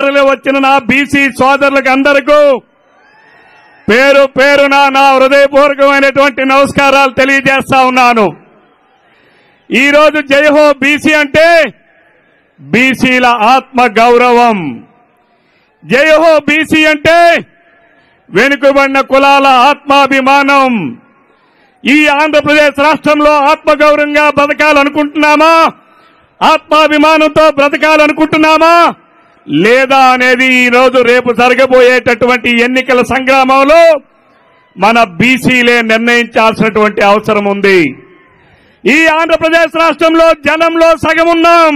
తరలి వచ్చిన నా బీసీ సోదరులకు అందరికీ పేరు పేరున నా హృదయపూర్వకమైనటువంటి నమస్కారాలు తెలియజేస్తా ఉన్నాను ఈ రోజు జయహో బీసీ అంటే బీసీల ఆత్మ గౌరవం జయహో బీసీ అంటే వెనుకబడిన కులాల ఆత్మాభిమానం ఈ ఆంధ్రప్రదేశ్ రాష్ట్రంలో ఆత్మగౌరవంగా బ్రతకాలనుకుంటున్నామా ఆత్మాభిమానంతో బ్రతకాలనుకుంటున్నామా లేదా అనేది ఈ రోజు రేపు జరగబోయేటటువంటి ఎన్నికల సంగ్రామంలో మన బీసీలే నిర్ణయించాల్సినటువంటి అవసరం ఉంది ఈ ఆంధ్రప్రదేశ్ రాష్ట్రంలో జనంలో సగమున్నాం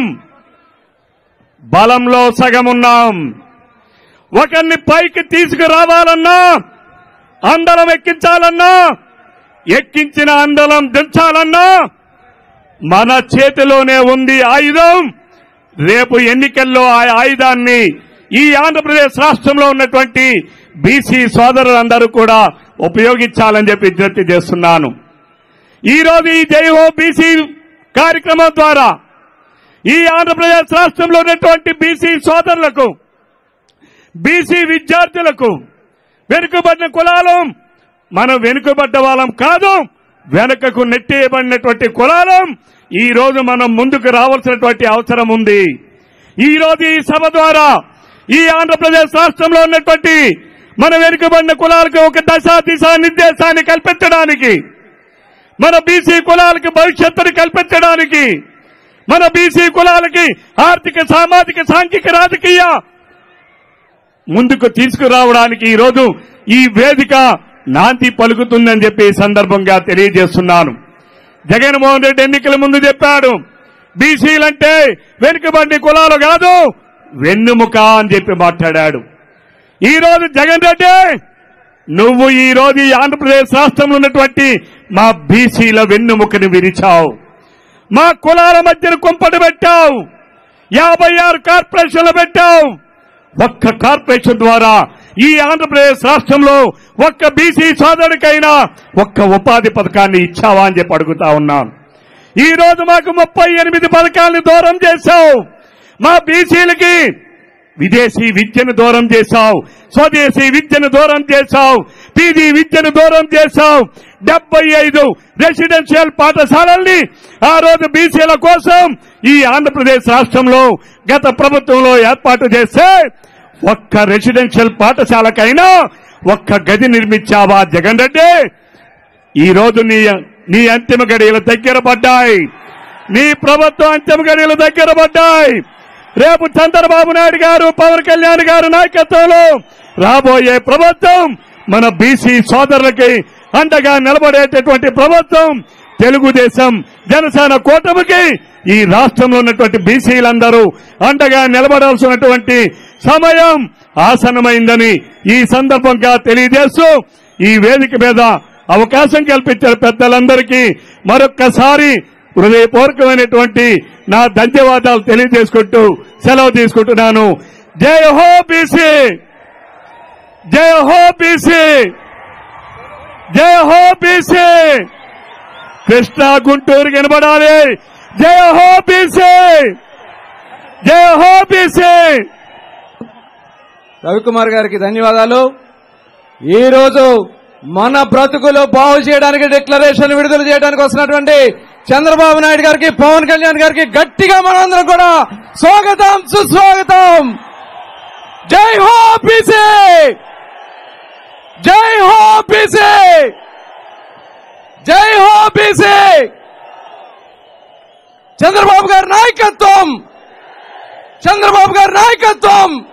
బలంలో సగమున్నాం ఒకరిని పైకి తీసుకురావాలన్నా అందలం ఎక్కించాలన్నా ఎక్కించిన అందలం దించాలన్నా మన చేతిలోనే ఉంది ఆయుధం రేపు ఎన్నికల్లో ఆ ఆయుధాన్ని ఈ ఆంధ్రప్రదేశ్ రాష్ట్రంలో ఉన్నటువంటి బీసీ సోదరులందరూ కూడా ఉపయోగించాలని చెప్పి విజ్ఞప్తి చేస్తున్నాను ఈ రోజు ఈ జైహో బీసీ కార్యక్రమం ద్వారా ఈ ఆంధ్రప్రదేశ్ రాష్ట్రంలో ఉన్నటువంటి బీసీ సోదరులకు బీసీ విద్యార్థులకు వెనుకబడిన కులాలు మనం వెనుకబడ్డ వాళ్ళం కాదు వెనుకకు నెట్టేయబడినటువంటి కులాలం ఈ రోజు మనం ముందుకు రావాల్సినటువంటి అవసరం ఉంది ఈ రోజు ఈ సభ ద్వారా ఈ ఆంధ్రప్రదేశ్ రాష్ట్రంలో ఉన్నటువంటి మన వెనుకబడిన కులాలకు ఒక దశ దిశ నిర్దేశాన్ని కల్పించడానికి మన బీసీ కులాలకి భవిష్యత్తును కల్పించడానికి మన బీసీ కులాలకి ఆర్థిక సామాజిక సాంఘిక రాజకీయ ముందుకు తీసుకురావడానికి ఈ రోజు ఈ వేదిక నాంది పలుకుతుందని చెప్పి ఈ సందర్భంగా తెలియజేస్తున్నాను జగన్మోహన్ రెడ్డి ఎన్నికల ముందు చెప్పాడు బీసీలంటే వెనుకబడి కులాలు కాదు వెన్నుముక అని చెప్పి మాట్లాడాడు ఈ రోజు జగన్ రెడ్డి నువ్వు ఈ రోజు ఈ ఆంధ్రప్రదేశ్ రాష్ట్రంలో ఉన్నటువంటి మా బీసీల వెన్నుముకని విరిచావు మా కులాల మధ్యన కుంపటి పెట్టావు యాభై ఆరు కార్పొరేషన్లు పెట్టావు ఒక్క కార్పొరేషన్ ద్వారా ఈ ఆంధ్రప్రదేశ్ రాష్ట్రంలో ఒక్క బీసీ సోదరుడికైనా ఒక్క ఉపాధి పథకాన్ని ఇచ్చావా అని చెప్పి అడుగుతా ఉన్నాను ఈ రోజు మాకు ముప్పై ఎనిమిది పథకాలను దూరం చేశావు మా బీసీలకి విదేశీ విద్యను దూరం చేశావు స్వదేశీ విద్యను దూరం చేశావు పీజీ విద్యను దూరం చేశావు డెబ్బై ఐదు రెసిడెన్షియల్ పాఠశాలల్ని ఆ రోజు బీసీల కోసం ఈ ఆంధ్రప్రదేశ్ రాష్ట్రంలో గత ప్రభుత్వంలో ఏర్పాటు చేస్తే ఒక్క రెసిడెన్షియల్ పాఠశాలకైనా ఒక్క గది నిర్మించావా జగన్ రెడ్డి ఈ రోజు నీ నీ అంతిమ గడియలు దగ్గర పడ్డాయి నీ ప్రభుత్వం అంతిమ గడియలు దగ్గర పడ్డాయి రేపు చంద్రబాబు నాయుడు గారు పవన్ కళ్యాణ్ గారు నాయకత్వంలో రాబోయే ప్రభుత్వం మన బీసీ సోదరులకి అండగా నిలబడేటటువంటి ప్రభుత్వం తెలుగుదేశం జనసేన కూటమికి ఈ రాష్ట్రంలో ఉన్నటువంటి బీసీలందరూ అండగా నిలబడాల్సినటువంటి సమయం ఆసన్నమైందని ఈ సందర్భంగా తెలియజేస్తూ ఈ వేదిక మీద అవకాశం కల్పించిన పెద్దలందరికీ మరొక్కసారి హృదయపూర్వకమైనటువంటి నా ధన్యవాదాలు తెలియజేసుకుంటూ సెలవు తీసుకుంటున్నాను జై హో బీసీ జై హో బీసీ జై హో బీసీ కృష్ణా గుంటూరు కనబడాలి జై హో బీసీ జై హో బీసీ రవికుమార్ గారికి ధన్యవాదాలు ఈ రోజు మన బ్రతుకులు బాగు చేయడానికి డిక్లరేషన్ విడుదల చేయడానికి వస్తున్నటువంటి చంద్రబాబు నాయుడు గారికి పవన్ కళ్యాణ్ గారికి గట్టిగా మనందరం కూడా స్వాగతం సుస్వాగతం జై హో బీసీ జై హో బీసీ జై హో బీసీ చంద్రబాబు గారి నాయకత్వం చంద్రబాబు గారి నాయకత్వం